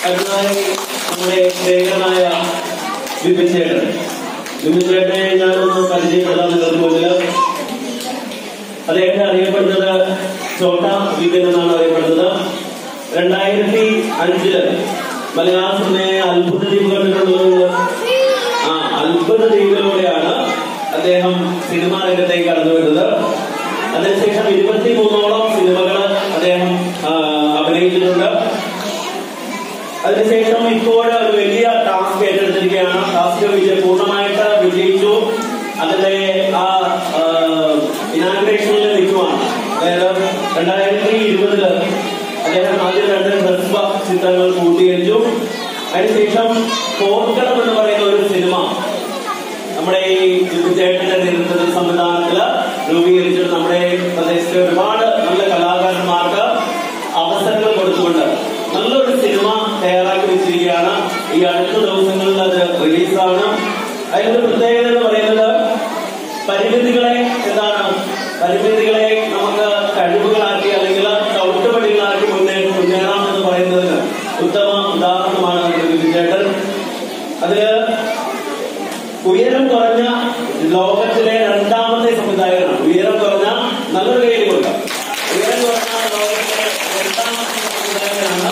അടുത്തതായി നമ്മുടെ സ്നേഹനായ വിപിൻ ചേട്ടൻ വിപിൻ ചേട്ടനെ ഞാനൊന്ന് പരിചയപ്പെടാൻ നിങ്ങൾക്ക് മുന്നിൽ അദ്ദേഹത്തെ അറിയപ്പെടുന്നത് ചോട്ട വിപിൻ എന്നാണ് അറിയപ്പെടുന്നത് രണ്ടായിരത്തി അഞ്ചില് മലയാള സിനിമയെ അത്ഭുത ദ്വീപ് കണ്ടിട്ടുള്ളത് ആ അത്ഭുത ദ്വീപിലൂടെയാണ് അദ്ദേഹം സിനിമാ രംഗത്തേക്ക് കടന്നു വരുന്നത് അതിനുശേഷം ഇരുപത്തി മൂന്നോളം സിനിമകൾ അദ്ദേഹം ആ, അഭിനയിച്ചിട്ടുണ്ട് അതിനുശേഷം ഇപ്പോൾ ഒരു വലിയ ടാസ്ക് ഏറ്റെടുത്തിരിക്കുകയാണ് ടാസ്ക് വിജയ പൂർണ്ണമായിട്ട് വിജയിച്ചു അതിന്റെ ആ ഇനാഗ്രേഷനിൽ നിൽക്കുവാണ് അതായത് രണ്ടായിരത്തി ഇരുപതില് അദ്ദേഹം ആദ്യം രണ്ട് ഹ്രസ്വ ചിത്രങ്ങൾ പൂർത്തീകരിച്ചു അതിനുശേഷം പോർക്കളം എന്ന് പറയുന്ന ഒരു സിനിമ നമ്മുടെ ഈ ചേട്ടന്റെ നേതൃത്വത്തിൽ സംവിധാനത്തില് രൂപീകരിച്ചിട്ട് നമ്മുടെ പ്രദേശത്തെ ഒരുപാട് നല്ല കലാകാരന്മാർക്ക് അവസരങ്ങൾ കൊടുത്തുകൊണ്ട് നല്ലൊരു സിനിമ തയ്യാറാക്കി വെച്ചിരിക്കുകയാണ് ഈ അടുത്ത ദിവസങ്ങളിൽ അത് റിലീസാണ് അതിന്റെ പ്രത്യേകത എന്ന് പറയുന്നത് പരിമിതികളെ എന്താണ് പരിമിതികളെ നമുക്ക് കഴിവുകളാക്കി അല്ലെങ്കിൽ ചവിട്ടുപടികളാക്കി മുന്നേ മുന്നേറാം എന്ന് പറയുന്നതിന് ഉത്തമ ഉദാഹരണമാണ് നമ്മുടെ വിജയേട്ടൻ അതില് ഉയരം കുറഞ്ഞ ലോകത്തിലെ രണ്ടാമത്തെ സംവിധായകനാണ് ഉയരം കുറഞ്ഞ നല്ലൊരു കയ്യിൽ കൊടുക്കാം ഉയരം കുറഞ്ഞ ലോകത്തിലെ രണ്ടാമത്തെ സംവിധായകനാണ്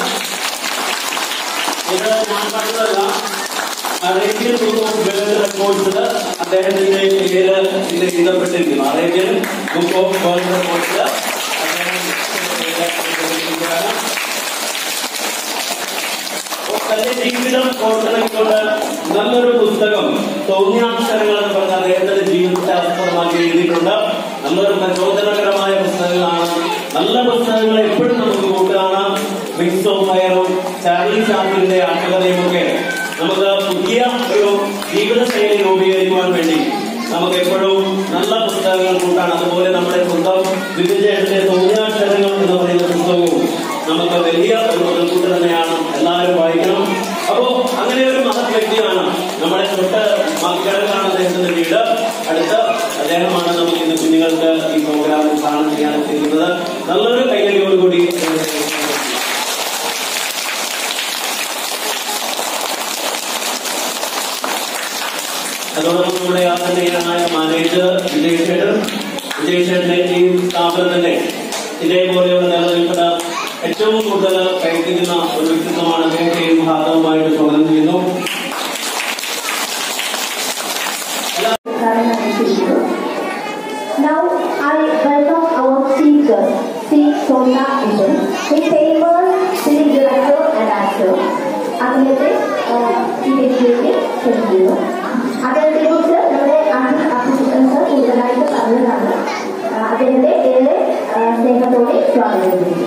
ഇത് ഞാൻ പറഞ്ഞതല്ല അറേബ്യൻ ബുക്ക് ഓഫ് വേൾഡ് റെക്കോർഡ്സിൽ അദ്ദേഹത്തിന്റെ പേര് ഇത് എഴുതപ്പെട്ടിരിക്കുന്നു അറേബ്യൻ ബുക്ക് ഓഫ് വേൾഡ് റെക്കോർഡ്സിൽ അദ്ദേഹം പേര് എഴുതപ്പെട്ടിരിക്കുകയാണ് തന്റെ ജീവിതം ഓർത്തിണക്കിക്കൊണ്ട് നല്ലൊരു പുസ്തകം സൗമ്യാക്ഷരങ്ങൾ എന്ന് പറഞ്ഞ അദ്ദേഹത്തിന്റെ ജീവിതത്തെ ആസ്പദമാക്കി എഴുതിയിട്ടുണ്ട് നല്ലൊരു പ്രചോദനകരമായ പുസ്തകങ്ങളാണ് നല്ല പുസ്തകങ്ങൾ എപ്പോഴും നമുക്ക് കൂട്ടുകാണാം വിങ്സ് ഓഫ് ഫയറും ചാർലി ചാപ്പിന്റെ ആത്മകഥയും ഒക്കെ നമുക്ക് പുതിയ ഒരു ജീവിതശൈലി രൂപീകരിക്കുവാൻ വേണ്ടി നമുക്ക് എപ്പോഴും നല്ല പുസ്തകങ്ങൾ കൂട്ടാണ് അതുപോലെ നമ്മുടെ സ്വന്തം വിവിധയുടെ സൗമ്യാക്ഷരങ്ങൾ എന്ന് പറയുന്ന പുസ്തകവും നമുക്ക് വലിയ ഒരു മുതൽക്കൂട്ട് തന്നെയാണ് എല്ലാവരും വായിക്കണം അപ്പോ അങ്ങനെ ഒരു മഹത് വ്യക്തിയാണ് നമ്മുടെ തൊട്ട് മക്കളിലാണ് അദ്ദേഹത്തിന്റെ വീട് അടുത്ത് അദ്ദേഹമാണ് നമുക്ക് ഇന്ന് കുഞ്ഞുങ്ങൾക്ക് ഈ പ്രോഗ്രാം ഉദ്ഘാടനം ചെയ്യാൻ എത്തിക്കുന്നത് നല്ലൊരു കൈകളിയോടുകൂടി അതോടൊപ്പം നമ്മുടെ ആദരണീയനായ മാനേജർ വിജയശേഖരൻ വിജയശേഖരന്റെ ഈ സ്ഥാപനത്തിന്റെ ഇതേപോലെയുള്ള നിലനിൽക്കുന്ന ഏറ്റവും കൂടുതൽ പ്രയത്നിക്കുന്ന ഒരു വ്യക്തിത്വമാണ് അദ്ദേഹത്തെയും ഹാർദവുമായിട്ട് സ്വാഗതം ചെയ്യുന്നു Now I welcome our speaker, Sri Sonia Ishan, a famous film director and actor. അദ്ദേഹത്തെ ഈ വേദിയിലേക്ക് ക്ഷണിക്കുന്നു അദ്ദേഹത്തെ കുറിച്ച് നമ്മുടെ അസിസ്റ്റന്റ് സർ കൂടുതലായിട്ട് പറഞ്ഞതാണ് ആ, അദ്ദേഹത്തെ ഏറെ ആ, സ്നേഹത്തോടെ സ്വാഗതം ചെയ്യുന്നു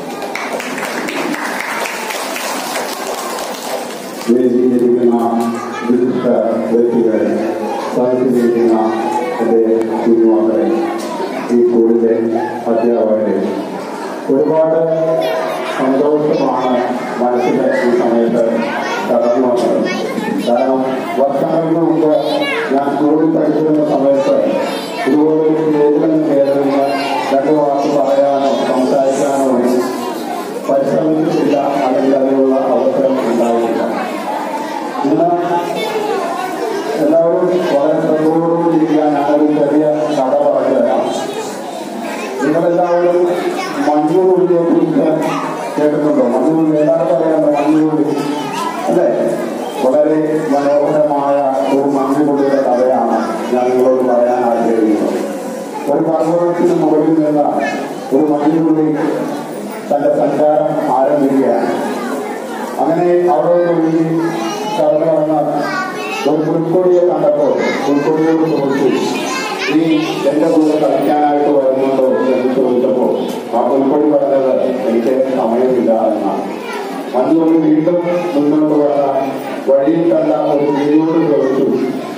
വേദിയിലിരിക്കുന്ന വിശിഷ്ട വ്യക്തികൾ സാഹിത്യത്തിലിരിക്കുന്ന എൻ്റെ കുഞ്ഞുമക്കളെ ഈ സ്കൂളിലെ അധ്യാപകരെ ഒരുപാട് സന്തോഷമാണ് മനസ്സിന് ഈ സമയത്ത് കടന്നു വന്നത് കാരണം വർഷങ്ങൾക്ക് മുമ്പ് ഞാൻ സ്കൂളിൽ പഠിച്ചിരുന്ന സമയത്ത് ഇതുപോലൊരു സ്റ്റേജിൽ കയറുന്ന രണ്ട് വാക്ക് പറയാനോ സംസാരിക്കാനോ പരിശ്രമിച്ചിട്ടില്ല അല്ലെങ്കിൽ അതിനുള്ള അവസരം ഉണ്ടായിട്ടില്ല ഇന്ന് എല്ലാവരും വളരെ ശ്രദ്ധയോടുകൂടി ഇരിക്കാൻ ഞാനൊരു ചെറിയ കഥ പറഞ്ഞു തരാം നിങ്ങളെല്ലാവരും മഞ്ഞുരുളിയെ കുറിച്ച് കേട്ടിട്ടുണ്ടോ മഞ്ഞുരുളി എന്താണ് പറയുന്നത് മഞ്ഞുരുളി അല്ലേ വളരെ മനോഹരമായ ഒരു മഞ്ഞുരുളിയുടെ കഥയാണ് ഞാൻ നിങ്ങളോട് പറയാൻ ആഗ്രഹിക്കുന്നത് ഒരു പർവ്വതത്തിന് മുകളിൽ നിന്ന് ഒരു മഞ്ഞുരുളി തന്റെ സഞ്ചാരം ആരംഭിക്കുകയാണ് അങ്ങനെ അവിടെ ഒഴുകി കടന്നു വന്ന ഒരു പുൽക്കൊടിയെ കണ്ടപ്പോൾ പുൽക്കൊടിയോട് ചോദിച്ചു നീ എന്റെ കൂടെ കളിക്കാനായിട്ട് വരുന്നുണ്ടോ എന്ന് ചോദിച്ചപ്പോൾ ആ പുൽക്കൊടി പറഞ്ഞത് എനിക്ക് സമയമില്ല എന്നാണ് മഞ്ഞുകൊണ്ട് വീണ്ടും മുന്നോട്ട് വന്ന വഴിയിൽ കണ്ട ഒരു കിളിയോട് ചോദിച്ചു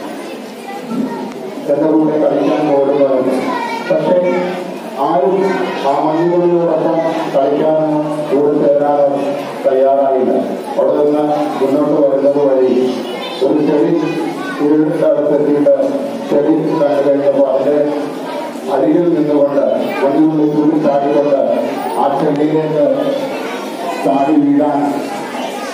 എന്റെ കൂടെ കളിക്കാൻ പോകുന്നത് പക്ഷേ ആരും ആ മഞ്ഞുകൊള്ളിനോടൊപ്പം കളിക്കാനോ കൂടെ ചേരാനോ തയ്യാറായില്ല അവിടെ നിന്ന് മുന്നോട്ട് വരുന്നത് വഴി ഒരു ചെടി ഉരുളിട്ടകത്തെത്തിയിട്ട് ചെടി കണ്ടു കഴിഞ്ഞപ്പോൾ അതിന്റെ അരികിൽ നിന്നുകൊണ്ട് മഞ്ഞുകൊള്ളി തുള്ളി ചാടിക്കൊണ്ട് ആ ചെടിയിലേക്ക് ചാടി വീഴാൻ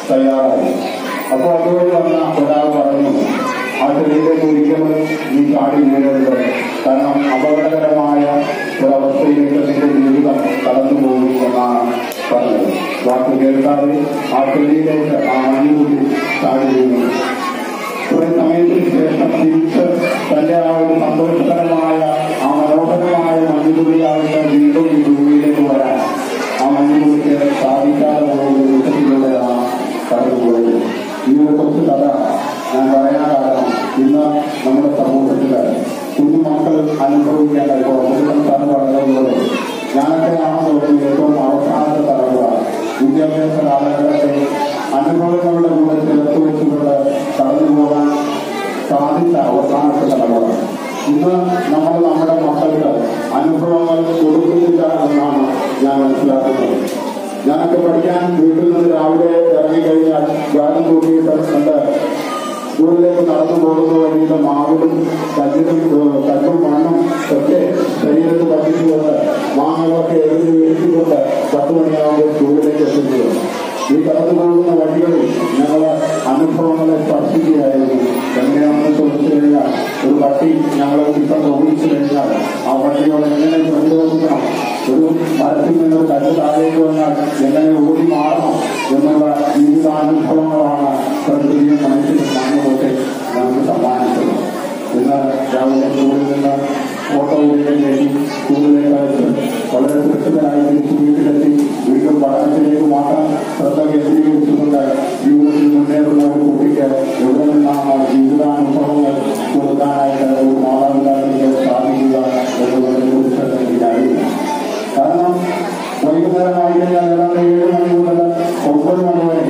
തയ്യാറായി അപ്പോൾ അതുവഴി വന്ന ഒരാൾ പറഞ്ഞു ആ ചെടിയിലേക്ക് ഒരിക്കലും നീ ചാടി വീഴരുത് കാരണം അപകടകരമായ ഒരവസ്ഥയിലേക്ക് നിന്റെ ജീവിതം കടന്നു പോകും എന്നാണ് പറഞ്ഞത് വാക്ക് കേൾക്കാതെ ആ ചെടിയിലേക്ക് ആ മഞ്ഞുകുട്ടി ചാടി വീണു കുറെ സമയത്തിന് ശേഷം തിരിച്ച് തന്റെ ആ ഒരു സന്തോഷകരമായ ആ മനോഹരമായ മഞ്ഞുതുള്ളിയാവുന്ന വീണ്ടും ഈ ഭൂമിയിലേക്ക് വരാൻ ആ മഞ്ഞുതുള്ളിക്ക് സാധിക്കാതെ പോയ ഒരു ദിവസത്തിലൂടെയാണ് കടന്നുപോയത് ഈ ഒരു കുറച്ച് കഥ ഞാൻ പറയാൻ കാരണം ഇന്ന് നമ്മുടെ സമൂഹത്തിൽ കുഞ്ഞുമക്കൾ അനുഭവിക്കേണ്ട ഇപ്പോൾ സംസ്ഥാനം പറഞ്ഞതുപോലെ ഞാനൊക്കെയാണ് തോന്നുന്നത് ഏറ്റവും അവസാനത്തെ തലമുറ വിദ്യാഭ്യാസ കാലഘട്ടത്തെ അനുഭവങ്ങളുടെ കൂടെ ചേർത്ത് വെച്ചുകൊണ്ട് കടന്നു പോകാൻ സാധിച്ച അവസാനത്തെ തലമുറ ഇന്ന് നമ്മൾ നമ്മുടെ മക്കൾക്ക് അനുഭവങ്ങൾ കൊടുക്കുന്നില്ല എന്നാണ് ഞാൻ മനസ്സിലാക്കുന്നത് ഞാനൊക്കെ പഠിക്കാൻ വീട്ടിൽ നിന്ന് രാവിലെ ഇറങ്ങിക്കഴിഞ്ഞാൽ ബാഗും കൂട്ടിയിട്ട് കണ്ട് സ്കൂളിലേക്ക് നടന്നു പോകുന്ന വഴിയുടെ മാവിലും കല്ലിലും ഏഹ്, കല്ലും മണ്ണും ഒക്കെ ശരീരത്ത് പറ്റിച്ചുകൊണ്ട് മാങ്ങകളൊക്കെ എഴുതി വീഴ്ത്തിക്കൊണ്ട് പത്ത് മണിയാകുമ്പോൾ സ്കൂളിലേക്ക് എത്തുന്നത് ഈ കടന്നു പോകുന്ന വഴികളിൽ ഞങ്ങൾ അനുഭവങ്ങളെ സ്പർശിക്കുകയായിരുന്നു എങ്ങനെയാണെന്ന് ചോദിച്ചു കഴിഞ്ഞാൽ ഒരു പട്ടി ഞങ്ങളെ ഇപ്പം തോന്നിച്ചു കഴിഞ്ഞാൽ ആ പട്ടിയോട് എങ്ങനെ പ്രതിരോധിക്കണം ഒരു മരത്തിൽ നിന്ന് ഒരു കല്ല് താഴേക്ക് വന്നാൽ എങ്ങനെ ഓടി മാറണം എന്നുള്ള ജീവിതാനുഭവങ്ങളാണ് പ്രകൃതിയും മനുഷ്യനും മണ്ണുമൊക്കെ ഞങ്ങൾക്ക് സമ്മാനിച്ചത് ഇന്ന് രാവിലെ സ്കൂളിൽ നിന്ന് ഓട്ടോ വീട്ടിലേക്ക് സ്കൂളിലേക്ക് അയച്ച് വളരെ സുരക്ഷിതരായി തിരിച്ച് വീട്ടിലെത്തി വീണ്ടും പഠനത്തിലേക്ക് മാത്രം ശ്രദ്ധ കേന്ദ്രീകരിച്ചുകൊണ്ട് ജീവിതത്തിൽ മുന്നേറുന്ന ഒരു കുട്ടിക്ക് എവിടെ നിന്നാണ് ജീവിതാനുഭവങ്ങൾ കൊടുക്കാനായിട്ട് ഒരു മാതാപിതാക്കൾക്ക് സാധിക്കുക എന്നുള്ളതിനെ കുറിച്ച് എനിക്കറിയില്ല കാരണം വൈകുന്നേരമായി കഴിഞ്ഞാൽ ഏതാണ്ട് ഏഴ് മണി മുതൽ ഒമ്പത് മണി വരെ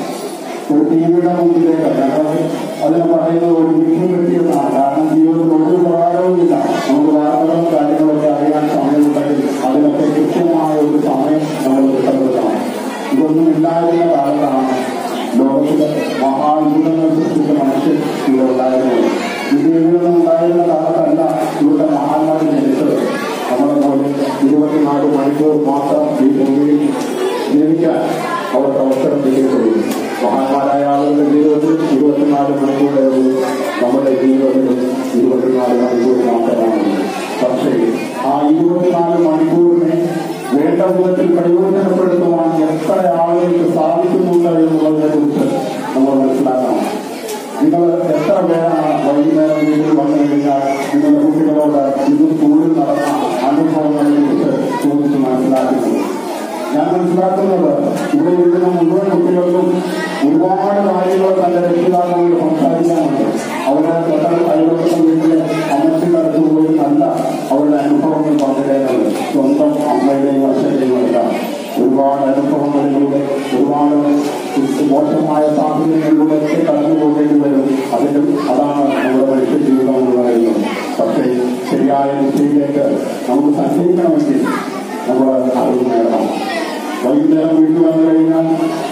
ഒരു ടിവിയുടെ മുമ്പിലേക്ക് ഞങ്ങൾ അതിനെ പറയുന്നത് ഒരു വീണ്ടും കിട്ടിയതാണ് കാരണം ജീവിതത്തിൽ ഒരു ഉപകാരവുമില്ല നമുക്ക് വാർത്തകളും കാര്യങ്ങളൊക്കെ അറിയാൻ സമയമുണ്ടെങ്കിൽ അതിനൊക്കെ കൃത്യമായ ഒരു സമയം നമ്മൾ തിട്ടപ്പെടുത്തണം ഇതൊന്നും ഇല്ലാതിരുന്ന കാലത്താണ് ലോകത്തിലെ മഹാത്ഭുതങ്ങൾ സൃഷ്ടിച്ച മനുഷ്യൻ ഇവിടെ ഉണ്ടായിരുന്നത് ഇത് ഇവരൊന്നും ഉണ്ടായിരുന്ന കാലത്തല്ല ഇവിടുത്തെ മഹാന്മാർ ജനിച്ചത് നമ്മളെ പോലെ ഇരുപത്തിനാല് മണിക്കൂർ മാത്രം ഈ ഭൂമിയിൽ ജീവിക്കാൻ അവർക്ക് അവസരം കിട്ടിയിട്ടുള്ളൂ മഹാന്മാരായ ആളുകളുടെ ജീവിതത്തിൽ ഇരുപത്തിനാല് മണിക്കൂറേ ഉള്ളൂ നമ്മുടെ ജീവിതത്തിൽ ഇരുപത്തിനാല് മണിക്കൂർ മാത്രമാണ് പക്ഷേ ആ ഇരുപത്തിനാല് മണിക്കൂറിനെ വേണ്ട വിധത്തിൽ പ്രയോജനപ്പെടുത്തുവാൻ എത്ര ആളുകൾക്ക് സാധിക്കുന്നുണ്ട് എന്നുള്ളതിനെ കുറിച്ച് നമ്മൾ മനസ്സിലാക്കണം നിങ്ങൾ എത്ര പേരാണ് വൈകുന്നേരം വീട്ടിൽ വന്നു കഴിഞ്ഞാൽ നിങ്ങളുടെ കുട്ടികളോട് ഇത് സ്കൂളിൽ നടന്ന അനുഭവങ്ങളെ കുറിച്ച് ചോദിച്ച് മനസ്സിലാക്കുന്നത് ഞാൻ മനസ്സിലാക്കുന്നത് ഇവിടെ ഇരിക്കുന്ന മുഴുവൻ കുട്ടികൾക്കും ഒരുപാട് കാര്യങ്ങൾ തന്റെ രക്ഷിതാക്കളോട് സംസാരിക്കാനുണ്ട് അവരുടെ തൊട്ട കൈവശം വീട്ടിലെ അമ്മച്ചിന്റെ അടുത്ത് പോയി നല്ല അവരുടെ അനുഭവങ്ങൾ പങ്കിടേണ്ടത് സ്വന്തം അമ്മയുടെയും അച്ഛന്റെയും എല്ലാം ഒരുപാട് അനുഭവങ്ങളിലൂടെ ഒരുപാട് മോശമായ സാഹചര്യങ്ങളിലൂടെ ഒക്കെ കടന്നു പോകേണ്ടി വരും അതിന് അതാണ് നമ്മുടെ മനുഷ്യ ജീവിതം എന്ന് പറയുന്നത് പക്ഷേ ശരിയായ ദിശയിലേക്ക് നമുക്ക് സഞ്ചരിക്കണമെങ്കിൽ നമ്മൾ അറിവ് നേടണം വൈകുന്നേരം വീട്ടിൽ വന്നു കഴിഞ്ഞാൽ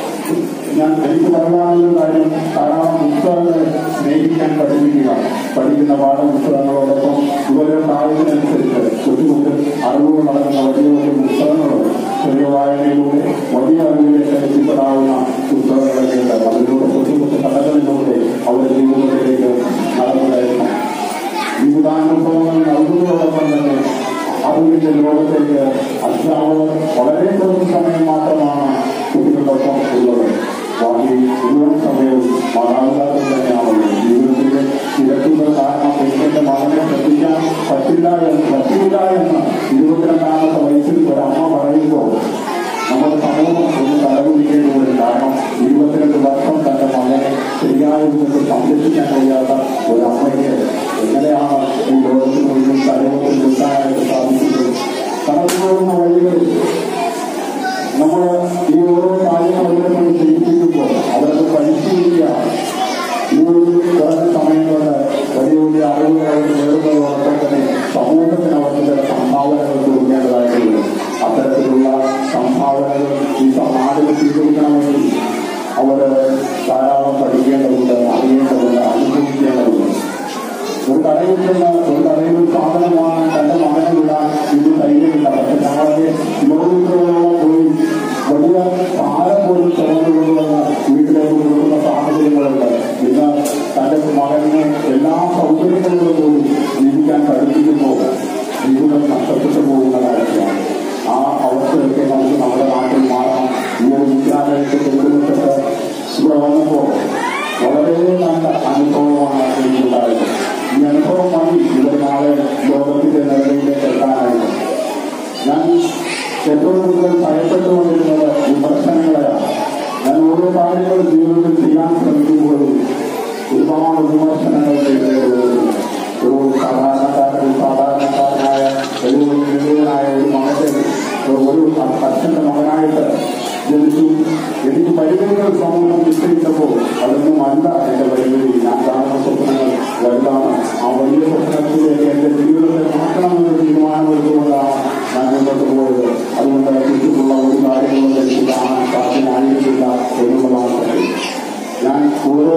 ഞാൻ എനിക്ക് പറയാനുള്ള കാര്യം ധാരാളം പുസ്തകങ്ങളെ സ്നേഹിക്കാൻ പഠിപ്പിക്കുക പഠിക്കുന്ന പാഠപുസ്തകങ്ങളോടൊപ്പം ഇവരുടെ പ്രായത്തിനനുസരിച്ച് കൊച്ചു കൊച്ചു അറിവുകൾ നടക്കുന്ന വലിയ വലിയ പുസ്തകങ്ങളുണ്ട് ചെറിയ വായനയിലൂടെ വലിയ അറിവിലേക്ക് എത്തിപ്പെടാവുന്ന പുസ്തകങ്ങളൊക്കെ ഉണ്ട് അതിലൂടെ കൊച്ചു കൊച്ചു കഥകളിലൂടെ അവരുടെ ജീവിതത്തിലേക്ക് നടന്നു ജീവിതാനുഭവങ്ങൾ നൽകുന്നതോടൊപ്പം തന്നെ അറിവിന്റെ ലോകത്തേക്ക് അധ്യാപകർ വളരെ കുറച്ച് സമയം മാത്രമാണ് കുട്ടികളോടൊപ്പം ഉള്ളത് ബാക്കി മുഴുവൻ സമയവും മാതാപിതാക്കൾ തന്നെയാണുള്ളത് ജീവിതത്തിലെ തിരക്കുകൾ കാരണം എനിക്ക് മകനെ ശ്രദ്ധിക്കാൻ പറ്റില്ല എന്ന് പറ്റില്ല എന്ന് ഇരുപത്തിരണ്ടാമത്തെ വയസ്സിൽ ഒരമ്മ പറയുമ്പോൾ നമ്മുടെ സമൂഹം ഒന്ന് തലകുലിക്കേണ്ടി വരും കാരണം ഇരുപത്തിരണ്ട് വർഷം തന്റെ മകനെ ശരിയായ വിധത്തിൽ സംരക്ഷിക്കാൻ കഴിയാത്ത ഒരു അമ്മയ്ക്ക് എങ്ങനെയാണ് ഈ ലോകത്തിൽ മുഴുവൻ സമൂഹത്തിൽ നിൽക്കാനായിട്ട് സാധിക്കുന്നത് കടന്നു പോകുന്ന വഴികളിൽ നമ്മൾ ഈ ഓരോ കാര്യങ്ങൾ അവരെ കൊണ്ട് ചെയ്യിപ്പിക്കുമ്പോൾ അവരത് പരിശീലിക്കുകയാണ് ഈ ഒരു കുറഞ്ഞ സമയം കൊണ്ട് വലിയ വലിയ അറിവുകൾ അവർ നേടുന്നതോടൊപ്പം തന്നെ സമൂഹത്തിന് അവർക്ക് ചില സംഭാവനകൾ കൊടുക്കേണ്ടതായിട്ടുണ്ട് അത്തരത്തിലുള്ള സംഭാവനകൾ ഈ നാടിൽ സ്വീകരിക്കണമെങ്കിൽ അവർ ധാരാളം പഠിക്കേണ്ടതുണ്ട് അറിയേണ്ടതുണ്ട് അനുഭവിക്കേണ്ടതുണ്ട് ഒരു കടയിൽ ചെന്ന് ഒരു കടയിൽ ഒരു സാധനം വാങ്ങാൻ തന്റെ മകനെ വിടാൻ ഇത് ധൈര്യമില്ല പക്ഷെ ഞങ്ങളൊക്കെ കിലോമീറ്ററുകളോളം പോയി വലിയ ഭാരം പോലും ചുമന്നുകൊണ്ടുവന്ന് വീട്ടിലെ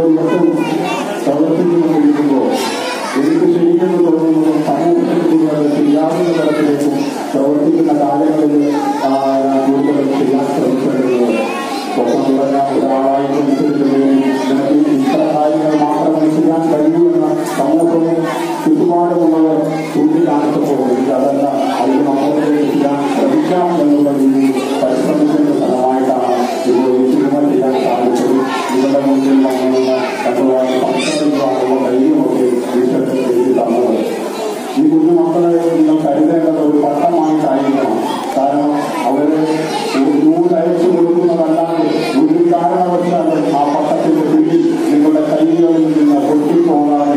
ദിവസവും പ്രവർത്തിച്ചുകൊണ്ടിരിക്കുമ്പോൾ എനിക്ക് ശരിയെന്ന് തോന്നുന്നതും സമൂഹത്തിന് അത് ചെയ്യാവുന്ന തരത്തിലേക്കും പ്രവർത്തിക്കുന്ന കാര്യങ്ങളിൽ ആ, ഞാൻ കൂടുതൽ ചെയ്യാൻ ശ്രമിക്കേണ്ടത് ഒപ്പം നിറഞ്ഞ ഒരാളായി അനുസരിക്കുകയും നിനക്ക് ഇത്ര കാര്യങ്ങൾ മാത്രമേ ചെയ്യാൻ കഴിയൂ എന്ന സമൂഹവും ചുറ്റുപാടുമുള്ളവർ ചൂണ്ടിക്കാണിച്ചപ്പോൾ എനിക്ക് അതല്ല അതിനപ്പുറത്തേക്ക് ചെയ്യാൻ ശ്രമിക്കാം എന്നുള്ള രീതിയിൽ പരിശ്രമിക്കുന്ന ഫലമായിട്ടാണ് ഇപ്പോൾ ഈ സിനിമ ചെയ്യാൻ സാധിച്ചത് നിങ്ങളുടെ മുന്നിൽ വന്നിരുന്ന രണ്ടുമായി സംസാരിക്കുവാനുള്ള ധൈര്യമൊക്കെ ഈശ്വരൻ എഴുതി തന്നത് ഈ കുഞ്ഞു മക്കളെ നിങ്ങൾ കരുതേണ്ടത് ഒരു പട്ടമായിട്ടായിരിക്കണം കാരണം അവര് ഒരു നൂല് അയച്ചു കൊടുക്കുന്നതല്ലാതെ ഒരു കാരണവശാലും ആ പട്ടത്തിന്റെ പിന്നിൽ നിങ്ങളുടെ കൈകളിൽ നിന്ന് പൊട്ടിപ്പോകാതെ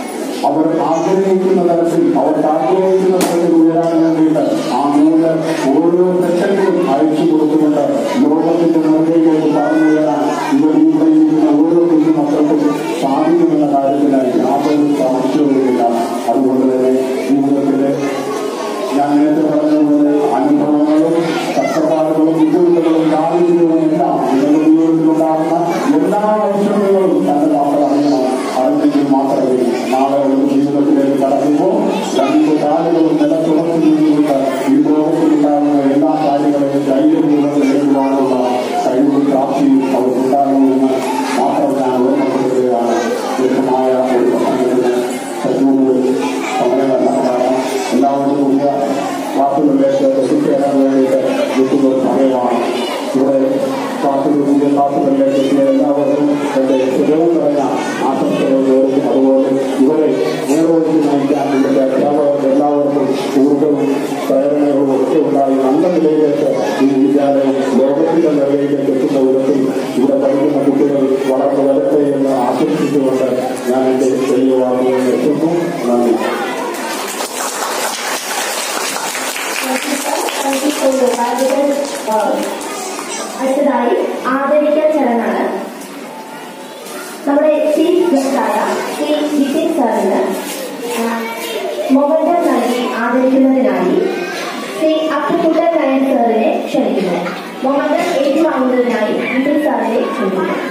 അവർ ആഗ്രഹിക്കുന്ന തരത്തിൽ അവർക്ക് ആഗ്രഹിക്കുന്ന തരത്തിൽ ഉയരാൻ വേണ്ടിയിട്ട് ആ നൂല് ഓരോ സെക്കൻഡിലും അയച്ചു കൊടുത്തുകൊണ്ട് ലോകത്തിന്റെ നിറയിലേക്ക് പറഞ്ഞു ഉയരാൻ ഇവർ ഇവിടെ ഇരിക്കുന്ന ഓരോ കുഞ്ഞു മക്കൾക്കും സാധിക്കുമെന്ന കാര്യത്തിലായി യാതൊരു സംശയവുമില്ല അതുകൊണ്ട് തന്നെ ജീവിതത്തിലെ ഞാൻ നേരത്തെ പറഞ്ഞതുപോലെ അനുഭവങ്ങളും കഷ്ടപ്പാടുകളും ബുദ്ധിമുട്ടുകളും ദാരിദ്ര്യവും എല്ലാം നിങ്ങളുടെ ജീവിതത്തിലുണ്ടാകുന്ന എല്ലാ ഔഷധങ്ങളും തന്റെ മക്കൾ അറിയണം അറിഞ്ഞെങ്കിൽ മാത്രമേ നാളെ ഒരു ജീവിതത്തിലേക്ക് കടക്കുമ്പോൾ രണ്ട് കാലുകളും നിലത്തുറച്ചു നിന്നുകൊണ്ട് ഈ ലോകത്തിലുണ്ടാകുന്ന എല്ലാ കാര്യങ്ങളെയും ധൈര്യപൂർവ്വം നേരിടുവാനുള്ള കഴിവും പ്രാപ്തിയും അവർക്കുണ്ടാകുമെന്ന് മാത്രം ഞാൻ ഓർമ്മപ്പെടുത്തുകയാണ് ദീർഘമായ ഒരു പ്രസംഗത്തിന് സജീവവും സമയമല്ല കാരണം എല്ലാവരും പുതിയ ക്ലാസ്സുകളിലേക്ക് എത്തിച്ചേരാൻ വേണ്ടിയിട്ട് നിൽക്കുന്ന ഒരു സമയമാണ് ഇവിടെ ക്ലാസ്സുകൾ പുതിയ ക്ലാസ്സുകളിലേക്ക് എത്തിയ എല്ലാവർക്കും എന്റെ സുഖവും നിറഞ്ഞ ആശംസകൾ നേർന്നു അതുപോലെ ഇവരെ നേർവഴിക്ക് നയിക്കാൻ ഇവിടുത്തെ അധ്യാപകർക്ക് എല്ലാവർക്കും ഊർജവും പ്രേരണകളും ഒക്കെ ഉണ്ടായി നല്ല നിലയിലേക്ക് ഈ വിദ്യാലയം ലോകത്തിന്റെ നിലയിലേക്ക് എത്തുന്ന വിധത്തിൽ ഇവിടെ പഠിക്കുന്ന കുട്ടികൾ വളർന്നു വരട്ടെ എന്ന് ആശംസിച്ചുകൊണ്ട് ഞാൻ എന്റെ ചെറിയ വാക്കുകൾ എത്തുന്നു നന്ദി Thank you for your valuable work. അടുത്തതായി ആദരിക്കൽ ചടങ്ങാണ് നമ്മുടെ ചീഫ് ഗസ്റ്റായ ശ്രീ ജിതിൻ സാറിന് മൊബൈൽ നൽകി ആദരിക്കുന്നതിനായി ശ്രീ അബ്ദുക്കുട്ടൻ നായർ സാറിനെ ക്ഷണിക്കുന്നു മൊബൈൽ ഏറ്റുവാങ്ങുന്നതിനായി ജിതിൻ സാറിനെ ക്ഷണിക്കുന്നു